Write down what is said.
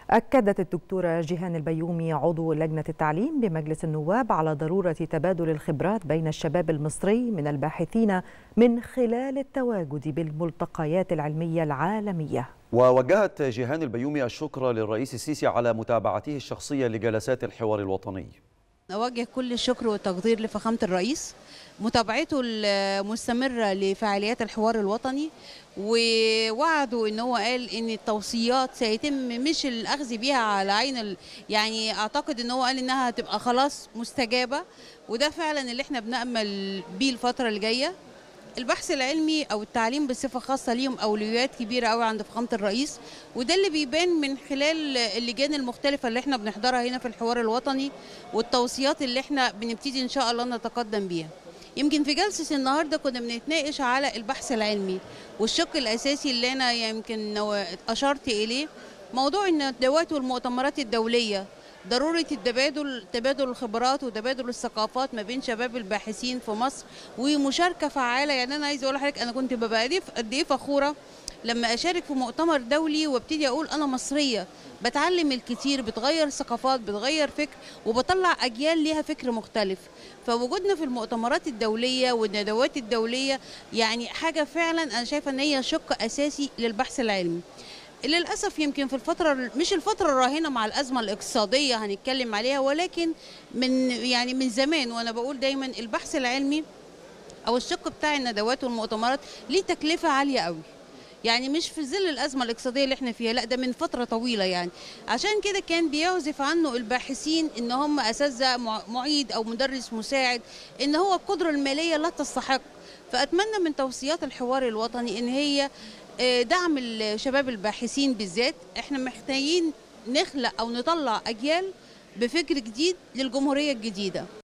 أكدت الدكتورة جيهان البيومي عضو لجنة التعليم بمجلس النواب على ضرورة تبادل الخبرات بين الشباب المصري من الباحثين من خلال التواجد بالملتقيات العلمية العالمية ووجهت جيهان البيومي الشكر للرئيس السيسي على متابعته الشخصية لجلسات الحوار الوطني أوجه كل الشكر والتقدير لفخامة الرئيس متابعته المستمرة لفعاليات الحوار الوطني ووعده ان هو قال ان التوصيات سيتم مش الاخذ بيها على عين ال... يعني اعتقد ان هو قال انها هتبقى خلاص مستجابه وده فعلا اللي احنا بنامل بيه الفتره اللي جايه البحث العلمي او التعليم بصفه خاصه ليهم اولويات كبيره قوي عند فخامه الرئيس وده اللي بيبان من خلال اللجان المختلفه اللي احنا بنحضرها هنا في الحوار الوطني والتوصيات اللي احنا بنبتدي ان شاء الله نتقدم بيها يمكن في جلسه النهارده كنا بنتناقش على البحث العلمي والشق الاساسي اللي انا يمكن اشرت اليه موضوع الندوات والمؤتمرات الدوليه ضرورة التبادل تبادل الخبرات وتبادل الثقافات ما بين شباب الباحثين في مصر ومشاركة فعالة يعني أنا عايزة أقول لحضرتك أنا كنت ببقى قد إيه فخورة لما أشارك في مؤتمر دولي وابتدي أقول أنا مصرية بتعلم الكتير بتغير ثقافات بتغير فكر وبطلع أجيال ليها فكر مختلف فوجودنا في المؤتمرات الدولية والندوات الدولية يعني حاجة فعلا أنا شايفة أن هي شق أساسي للبحث العلمي للاسف يمكن في الفتره مش الفتره الراهنه مع الازمه الاقتصاديه هنتكلم عليها ولكن من يعني من زمان وانا بقول دايما البحث العلمي او الشق بتاع الندوات والمؤتمرات ليه تكلفه عاليه قوي يعني مش في ظل الازمه الاقتصاديه اللي احنا فيها لا ده من فتره طويله يعني عشان كده كان بيعزف عنه الباحثين ان هم اساتذه معيد او مدرس مساعد ان هو القدره الماليه لا تستحق فاتمنى من توصيات الحوار الوطني ان هي دعم الشباب الباحثين بالذات احنا محتاجين نخلق او نطلع اجيال بفكر جديد للجمهوريه الجديده